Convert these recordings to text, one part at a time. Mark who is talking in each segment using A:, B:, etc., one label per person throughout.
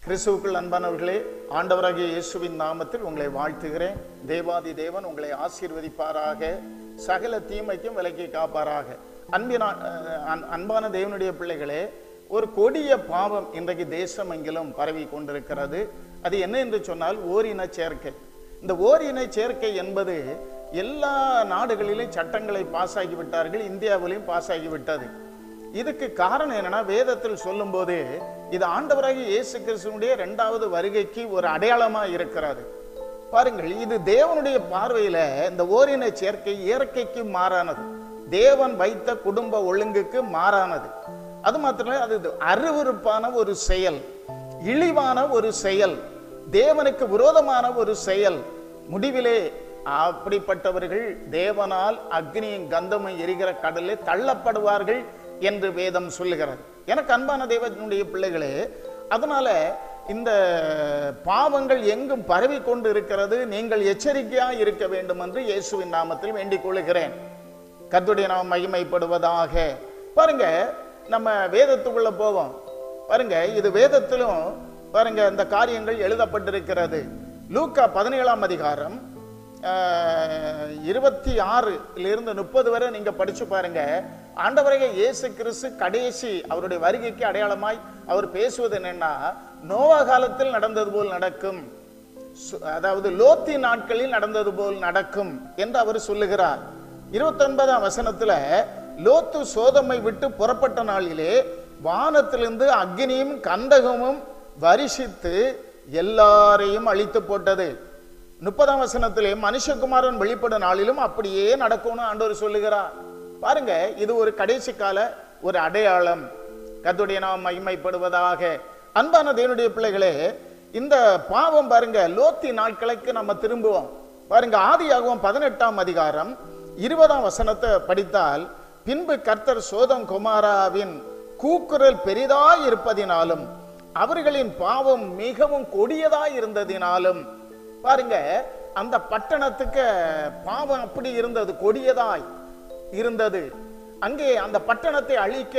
A: கிறிஸ்துவுக்குள் அன்பானவர்களே ஆண்டவராகிய இயேசுவின் நாமத்தில் உங்களை வாழ்த்துகிறேன் தேவாதி தேவன் உங்களை ஆசீர்வதிப்பாராக சகல தீமைக்கும் விலக்கி காப்பாராக அன்பினா அஹ், அன்- அன்பான தேவனுடைய பிள்ளைகளே ஒரு கொடிய பாவம் இன்றைக்கு தேசம் எங்கிலும் பரவி கொண்டிருக்கிறது அது என்ன என்று சொன்னால் ஓரின சேர்க்கை இந்த ஓரின சேர்க்கை என்பது எல்லா நாடுகளிலும் சட்டங்களை பாஸ் ஆகி விட்டார்கள் இந்தியாவிலையும் பாஸ் ஆகி விட்டது இதுக்கு காரணம் என்னன்னா வேதத்தில் சொல்லும்போது இது ஆண்டவராகிய இயேசு கிறிஸ்துவனுடைய இரண்டாவது வருகைக்கு ஒரு அடையாளமா இருக்கிறது பாருங்கள் இது தேவனுடைய பார்வையில இந்த ஓரின சேர்க்கை இயற்கைக்கு மாறானது தேவன் வைத்த குடும்ப ஒழுங்குக்கு மாறானது அது மாத்திரம் இல்ல, அது அருவருப்பான ஒரு செயல் இழிவான ஒரு செயல் தேவனுக்கு விரோதமான ஒரு செயல் முடிவிலே அப்படிப்பட்டவர்கள் தேவனால் அக்னியும் கந்தமும் எரிகிற கடலில் தள்ளப்படுவார்கள் என்று வேதம் சொல்லுகிறது எனக்கு அன்பான தேவனுடைய பிள்ளைகளே அதனால இந்த பாவங்கள் எங்கும் பரவி கொண்டு இருக்கிறது நீங்கள் எச்சரிக்கையா இருக்க வேண்டும் என்று இயேசுவின் நாமத்தில் வேண்டிக் கொள்கிறேன் கர்த்தருடைய நாம் மகிமைப்படுவதாக பாருங்க நம்ம வேதத்துக்குள்ள போவோம் பாருங்க இது வேதத்திலும் பாருங்க இந்த காரியங்கள் எழுதப்பட்டிருக்கிறது லூக்கா பதினேழாம் அதிகாரம் ஆஹ், இருபத்தி ஆறிலிருந்து முப்பது வரை நீங்க படிச்சு பாருங்க ஆண்டவரைய இயேசு கிறிஸ்து கடைசி அவருடைய வருகைக்கு அடையாளமாய் அவர் பேசுவது என்னன்னா நோவா காலத்தில் நடந்தது போல் நடக்கும் சு- அதாவது லோத்தி நாட்களில் நடந்தது போல் நடக்கும் என்று அவர் சொல்லுகிறார் இருபத்தி ஒன்பதாம் வசனத்துல லோத்து சோதமை விட்டு புறப்பட்ட நாளிலே வானத்திலிருந்து அக்னியும் கந்தகமும் வருஷித்து எல்லாரையும் அழித்து போட்டது முப்பதாம் வசனத்திலே மனுஷகுமாரன் வெளிப்படும் நாளிலும் அப்படியே நடக்கும்னு ஆண்டவர் சொல்லுகிறார் பாருங்க இது ஒரு கடைசி கால ஒரு அடையாளம் கர்த்தருடைய நாம் மகிமைப்படுவதாக அன்பான தேவனுடைய பிள்ளைகளே இந்த பாவம் பாருங்க லோத்தி நாட்களுக்கு நம்ம திரும்புவோம் பாருங்க ஆதியாகவும் பதினெட்டாம் அதிகாரம் இருபதாம் வசனத்தை படித்தால் பின்பு கர்த்தர் சோதம் குமாராவின் கூக்குரல் பெரிதாய் இருப்பதினாலும் அவர்களின் பாவம் மிகவும் கொடியதாய் இருந்ததினாலும் பாருங்க அந்த பட்டணத்துக்கு பாவம் அப்படி இருந்தது கொடியதாய் இருந்தது அங்கே அந்த பட்டணத்தை அழிக்க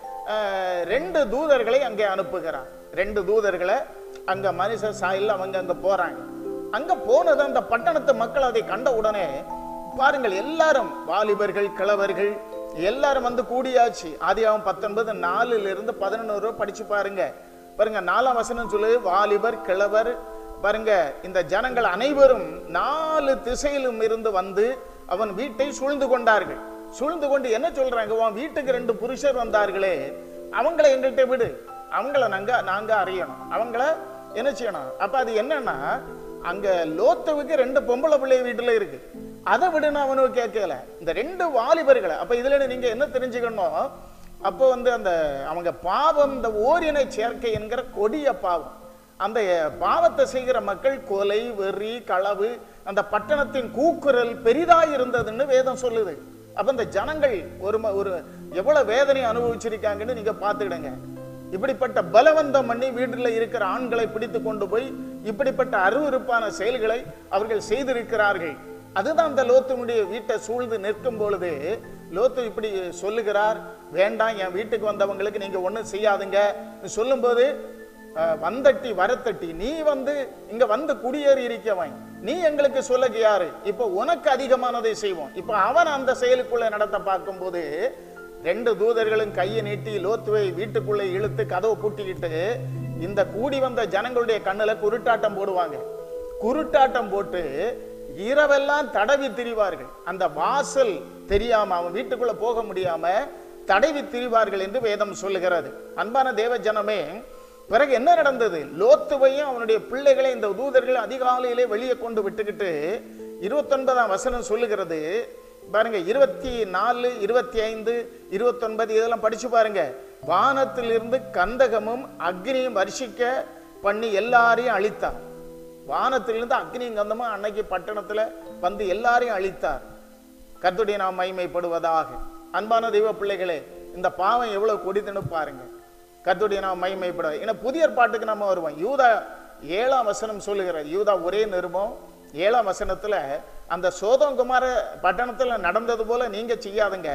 A: அஹ், ரெண்டு தூதர்களை அங்கே அனுப்புகிறார் ரெண்டு தூதர்களை அங்க மனுஷ சாயல் அவங்க அங்க போறாங்க அங்க போனது அந்த பட்டணத்து மக்கள் அதை கண்ட உடனே பாருங்கள் எல்லாரும் வாலிபர்கள் கிழவர்கள் எல்லாரும் வந்து கூடியாச்சு ஆதியாகம் பத்தொன்பது நாலுல இருந்து பதினொன்று படிச்சு பாருங்க பாருங்க நாலாம் வசனம் சொல்லு வாலிபர் கிழவர் பாருங்க இந்த ஜனங்கள் அனைவரும் நாலு திசையிலும் இருந்து வந்து அவன் வீட்டை சூழ்ந்து கொண்டார்கள் சூழ்ந்து கொண்டு என்ன சொல்றாங்க உன் வீட்டுக்கு ரெண்டு புருஷர் வந்தார்களே அவங்கள எங்கள்கிட்ட விடு அவங்கள நாங்க நாங்க அறியணும் அவங்கள என்ன செய்யணும் அப்ப அது என்னன்னா அங்க லோத்துவுக்கு ரெண்டு பொம்பளை பிள்ளை வீட்டுல இருக்கு அதை விடுன்னு அவனுக்கு கேட்கல இந்த ரெண்டு வாலிபர்களை அப்ப இதுல நீங்க என்ன தெரிஞ்சுக்கணும் அப்போ வந்து அந்த அவங்க பாவம் இந்த ஓரினை சேர்க்கை என்கிற கொடிய பாவம் அந்த பாவத்தை செய்கிற மக்கள் கொலை வெறி களவு அந்த பட்டணத்தின் கூக்குரல் பெரிதாய் இருந்ததுன்னு வேதம் சொல்லுது அப்ப இந்த ஜனங்கள் ஒரு ம- ஒரு எவ்வளவு வேதனை அனுபவிச்சிருக்காங்கன்னு நீங்க பார்த்துக்கிடுங்க இப்படிப்பட்ட பலவந்தம் பண்ணி வீட்டில் இருக்கிற ஆண்களை பிடித்து கொண்டு போய் இப்படிப்பட்ட அருவருப்பான செயல்களை அவர்கள் செய்திருக்கிறார்கள் அதுதான் அந்த லோத்துனுடைய வீட்டை சூழ்ந்து நிற்கும் பொழுது லோத்து இப்படி சொல்லுகிறார் வேண்டாம் என் வீட்டுக்கு வந்தவங்களுக்கு நீங்க ஒண்ணும் செய்யாதுங்க சொல்லும்போது அஹ், வந்தட்டி வரத்தட்டி நீ வந்து இங்க வந்து குடியேறி இருக்கவன் நீ எங்களுக்கு சொல்ல யாரு இப்போ உனக்கு அதிகமானதை செய்வோம் இப்போ அவன் அந்த செயலுக்குள்ள நடத்த பார்க்கும்போது ரெண்டு தூதர்களும் கையை நீட்டி லோத்துவை வீட்டுக்குள்ளே இழுத்து கதவை பூட்டிக்கிட்டு இந்த கூடி வந்த ஜனங்களுடைய கண்ணுல குருட்டாட்டம் போடுவாங்க குருட்டாட்டம் போட்டு இரவெல்லாம் தடவி திரிவார்கள் அந்த வாசல் தெரியாம அவன் வீட்டுக்குள்ள போக முடியாம தடவி திரிவார்கள் என்று வேதம் சொல்லுகிறது அன்பான தேவ ஜனமே பிறகு என்ன நடந்தது லோத்துவையும் அவனுடைய பிள்ளைகளை இந்த தூதர்கள் அதிகாலையிலே வெளியே கொண்டு விட்டுக்கிட்டு இருபத்தொன்பதாம் வசனம் சொல்லுகிறது பாருங்க இருபத்தி நாலு இருபத்தி ஐந்து இருபத்தொன்பது இதெல்லாம் படிச்சு பாருங்க வானத்திலிருந்து கந்தகமும் அக்னியும் வருஷிக்க பண்ணி எல்லாரையும் அழித்தார் வானத்திலிருந்து அக்னியும் கந்தமும் அன்னைக்கு பட்டணத்துல வந்து எல்லாரையும் அழித்தார் கர்த்தருடைய நாம் மைமைப்படுவதாக அன்பான தெய்வ பிள்ளைகளே இந்த பாவம் எவ்வளவு கொடிதுன்னு பாருங்க கர்த்தருடைய நாம் மைமைப்பட ஏன்னா புதிய பாட்டுக்கு நம்ம வருவோம் யூதா ஏழாம் வசனம் சொல்லுகிறார் யூதா ஒரே நிருபம் ஏழாம் வசனத்துல அந்த சோதங்குமார பட்டணத்துல நடந்தது போல நீங்க செய்யாதுங்க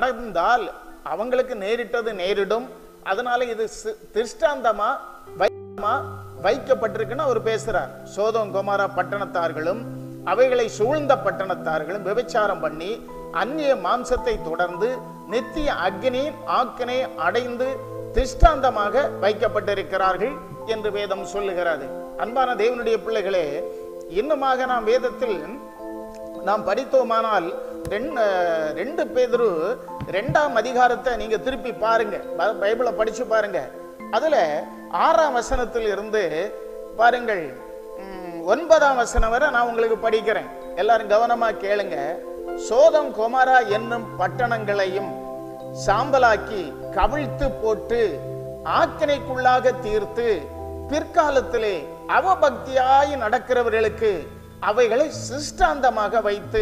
A: நடந்தால் அவங்களுக்கு நேரிட்டது நேரிடும் அதனால இது சி- திருஷ்டாந்தமா வை வைக்கப்பட்டிருக்குன்னு அவர் பேசுறார் சோதம் குமாரா பட்டணத்தார்களும் அவைகளை சூழ்ந்த பட்டணத்தார்களும் விபச்சாரம் பண்ணி அந்நிய மாம்சத்தை தொடர்ந்து நித்திய அக்னியின் ஆக்கினை அடைந்து திஷ்டாந்தமாக வைக்கப்பட்டிருக்கிறார்கள் என்று வேதம் சொல்லுகிறது அன்பான தேவனுடைய பிள்ளைகளே இன்னுமாக நாம் வேதத்தில் நாம் படித்தோமானால் ரெண்- அஹ், ரெண்டு பேதுரு ரெண்டாம் அதிகாரத்தை நீங்க திருப்பி பாருங்க ப- பைபிளை படிச்சு பாருங்க அதுல ஆறாம் வசனத்தில் இருந்து பாருங்கள் ம், ஒன்பதாம் வசனம் வரை நான் உங்களுக்கு படிக்கிறேன் எல்லாரும் கவனமா கேளுங்க சோதம் குமாரா என்னும் பட்டணங்களையும் சாம்பலாக்கி கவிழ்த்து போட்டு ஆக்கினைக்குள்ளாக தீர்த்து பிற்காலத்திலே அவபக்தியாய் நடக்கிறவர்களுக்கு அவைகளை சிஷ்டாந்தமாக வைத்து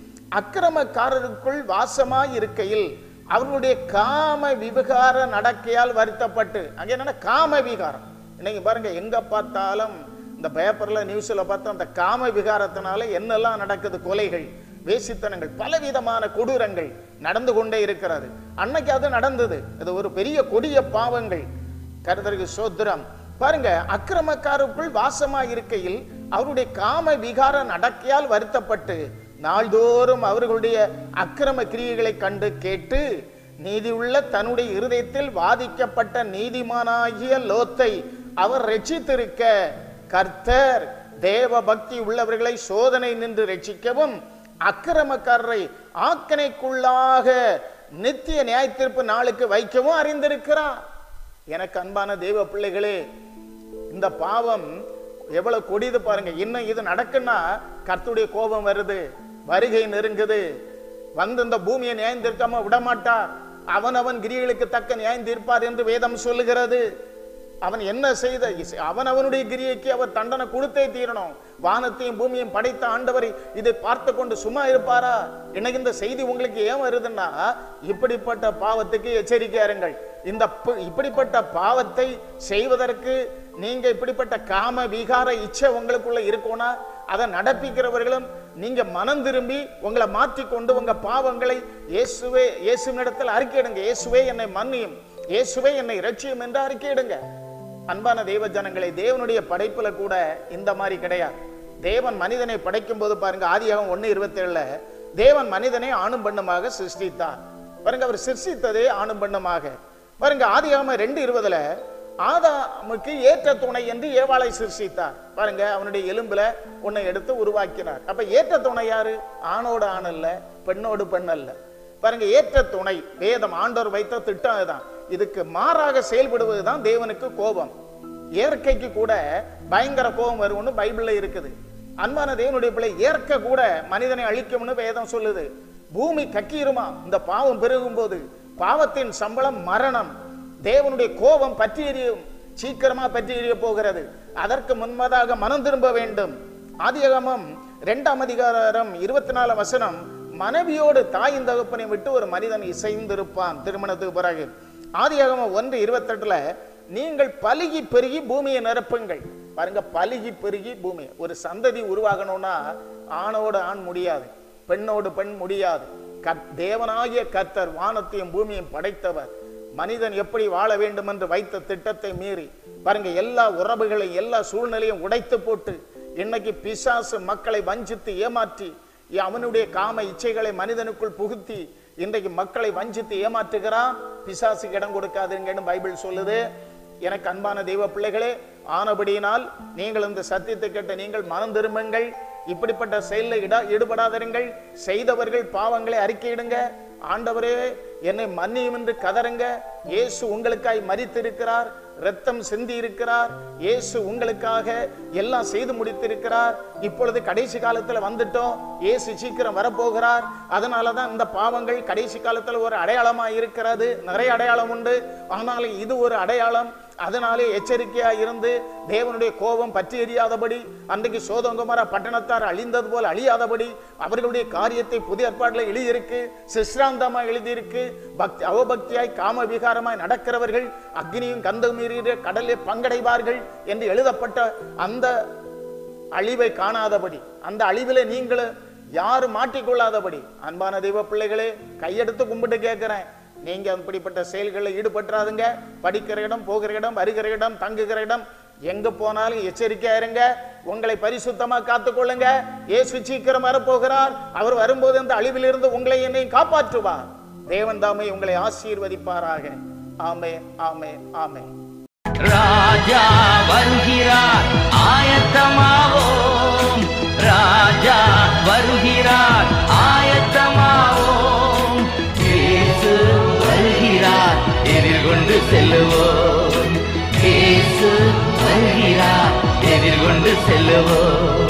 A: அக்கிரமக்காரருக்குள் வாசமாய் இருக்கையில் அவர்களுடைய காம விவகார நடக்கையால் வருத்தப்பட்டு அங்க என்னன்னா காம விகாரம் இன்னைக்கு பாருங்க எங்க பார்த்தாலும் இந்த பேப்பர்ல நியூஸ்ல பார்த்தா அந்த காம விகாரத்தினால என்னெல்லாம் நடக்குது கொலைகள் வேசித்தனங்கள் பலவிதமான கொடூரங்கள் நடந்து கொண்டே இருக்கிறது அன்னைக்கு அது நடந்தது அது ஒரு பெரிய கொடிய பாவங்கள் கருதருக்கு சோத்திரம் பாருங்க அக்கிரமக்காருக்குள் வாசமாய் இருக்கையில் அவருடைய காம விகார நடக்கையால் வருத்தப்பட்டு நாள்தோறும் அவர்களுடைய அக்கிரம கிரியைகளை கண்டு கேட்டு நீதியுள்ள தன்னுடைய இருதயத்தில் வாதிக்கப்பட்ட நீதிமானாகிய லோத்தை அவர் ரட்சித்திருக்க கர்த்தர் தேவ பக்தி உள்ளவர்களை சோதனை நின்று ரட்சிக்கவும் அக்கிரமக்காரரை ஆக்கனைக்குள்ளாக நித்திய நியாயத்தீர்ப்பு நாளுக்கு வைக்கவும் அறிந்திருக்கிறார் எனக்கு அன்பான தெய்வ பிள்ளைகளே இந்த பாவம் எவ்வளவு கொடிது பாருங்க இன்னும் இது நடக்குன்னா கர்த்தருடைய கோபம் வருது வருகை நெருங்குது வந்து இந்த பூமியை நியாயம் தீர்க்காம விடமாட்டார் அவன் அவன் கிரிகளுக்கு தக்க நியாயம் தீர்ப்பார் என்று வேதம் சொல்லுகிறது அவன் என்ன செய்த அவன் அவனுடைய கிரியைக்கு அவர் தண்டனை கொடுத்தே தீரணும் வானத்தையும் பூமியையும் படைத்த ஆண்டவர் இதை பார்த்து கொண்டு சும்மா இருப்பாரா எனக்கு இந்த செய்தி உங்களுக்கு ஏன் வருதுன்னா இப்படிப்பட்ட பாவத்துக்கு எச்சரிக்கையா இருங்கள் இந்த ப- இப்படிப்பட்ட பாவத்தை செய்வதற்கு நீங்க இப்படிப்பட்ட காம விகார இச்சை உங்களுக்குள்ள இருக்கும்னா அதை நடப்பிக்கிறவர்களும் நீங்க மனம் திரும்பி உங்களை மாற்றி கொண்டு உங்க பாவங்களை இயேசுவே இயேசுவினிடத்தில் அறிக்கையிடுங்க இயேசுவே என்னை மன்னியும் இயேசுவே என்னை ரட்சியும் என்று அறிக்கையிடுங்க அன்பான தேவ ஜனங்களை தேவனுடைய படைப்புல கூட இந்த மாதிரி கிடையாது தேவன் மனிதனை படைக்கும் போது பாருங்க ஆதியாகம் ஒண்ணு இருபத்தேழுல தேவன் மனிதனை ஆணும் பெண்ணுமாக சிருஷ்டித்தார் பாருங்க அவர் சிருஷ்டித்ததே ஆணும் பெண்ணுமாக பாருங்க ஆதியாகம ரெண்டு இருபதுல ஆதாமுக்கு ஏற்ற துணை என்று ஏவாளை சிருஷ்டித்தார் பாருங்க அவனுடைய எலும்புல உன்னை எடுத்து உருவாக்கினார் அப்ப ஏற்ற துணை யாரு ஆணோடு ஆண் அல்ல பெண்ணோடு பெண் அல்ல பாருங்க ஏற்ற துணை வேதம் ஆண்டவர் வைத்த திட்டம் இதுதான் இதுக்கு மாறாக செயல்படுவதுதான் தேவனுக்கு கோபம் இயற்கைக்கு கூட பயங்கர கோபம் வரும்னு பைபிள்ல இருக்குது அன்பான தேவனுடைய பிள்ளை இயற்கை கூட மனிதனை அழிக்கும்னு வேதம் சொல்லுது பூமி கக்கீருமா இந்த பாவம் பெருகும் போது பாவத்தின் சம்பளம் மரணம் தேவனுடைய கோபம் பற்றி எரியும் சீக்கிரமா பற்றி எரிய போகிறது அதற்கு முன்பதாக மனம் திரும்ப வேண்டும் ஆதியகமம் இரண்டாம் அதிகாரம் இருபத்தி நாலு வசனம் மனைவியோடு தாயின் தகப்பனை விட்டு ஒரு மனிதன் இசைந்திருப்பான் திருமணத்துக்கு பிறகு ஆதியாகமம் ஒன்று இருபத்தெட்டுல நீங்கள் பலுகி பெருகி பூமியை நிரப்புங்கள் பாருங்க பலுகி பெருகி பூமி ஒரு சந்ததி உருவாகணும்னா ஆணோடு ஆண் முடியாது பெண்ணோடு பெண் முடியாது கத் தேவனாகிய கர்த்தர் வானத்தையும் பூமியையும் படைத்தவர் மனிதன் எப்படி வாழ வேண்டும் என்று வைத்த திட்டத்தை மீறி பாருங்க எல்லா உறவுகளை எல்லா சூழ்நிலையும் உடைத்து போட்டு இன்னைக்கு பிசாசு மக்களை வஞ்சித்து ஏமாற்றி அவனுடைய காம இச்சைகளை மனிதனுக்குள் புகுத்தி இன்றைக்கு மக்களை வஞ்சித்து ஏமாற்றுகிறான் பிசாசுக்கு இடம் கொடுக்காதுங்கன்னு பைபிள் சொல்லுது எனக்கு அன்பான தெய்வ பிள்ளைகளே ஆனபடியினால் நீங்கள் இந்த சத்தியத்தை கேட்ட நீங்கள் மனம் திரும்புங்கள் இப்படிப்பட்ட செயலில் இட ஈடுபடாதிருங்கள் செய்தவர்கள் பாவங்களை அறிக்கையிடுங்க ஆண்டவரே என்னை மன்னியும் என்று கதறுங்க இயேசு உங்களுக்காய் மரித்திருக்கிறார் ரத்தம் சிந்தி இருக்கிறார் இயேசு உங்களுக்காக எல்லாம் செய்து முடித்திருக்கிறார் இப்பொழுது கடைசி காலத்துல வந்துட்டோம் இயேசு சீக்கிரம் வரப்போகிறார் அதனால தான் இந்த பாவங்கள் கடைசி காலத்துல ஒரு அடையாளமா இருக்கிறது நிறைய அடையாளம் உண்டு ஆனாலும் இது ஒரு அடையாளம் அதனாலே எச்சரிக்கையா இருந்து தேவனுடைய கோபம் பற்றி எரியாதபடி அன்றைக்கு சோதங்குமார பட்டணத்தார் அழிந்தது போல் அழியாதபடி அவர்களுடைய காரியத்தை புதிய ஏற்பாட்டில் எழுதியிருக்கு சிஸ்ராந்தமா எழுதியிருக்கு பக்தி அவபக்தியாய் காம விகாரமாய் நடக்கிறவர்கள் அக்னியும் கந்தம் மீறிய கடலில் பங்கடைவார்கள் என்று எழுதப்பட்ட அந்த அழிவை காணாதபடி அந்த அழிவில நீங்களும் யாரும் மாட்டிக்கொள்ளாதபடி அன்பான தெய்வ பிள்ளைகளே கையெடுத்து கும்பிட்டு கேட்கிறேன் நீங்க அப்படிப்பட்ட செயல்களில் ஈடுபட்டுறாதுங்க படிக்கிற இடம் போகிற இடம் வருகிற இடம் தங்குகிற இடம் எங்க போனாலும் எச்சரிக்கையா இருங்க உங்களை பரிசுத்தமா காத்துக்கொள்ளுங்க இயேசு சீக்கிரம் வரப்போகிறார் அவர் வரும்போது அந்த அழிவிலிருந்து உங்களை என்னையும் காப்பாற்றுவார் தேவன் தாமே உங்களை ஆசீர்வதிப்பாராக ஆமே ஆமே ஆமே
B: ராஜா வருகிறார் ஆயத்தமாவோம் ராஜா வருகிறார் ஆயத்தமாவோம் இயேசு வருகிறார் எதிர்கொண்டு செல்லுவோம் இயேசு வருகிறார் எதிர்கொண்டு செல்லுவோம்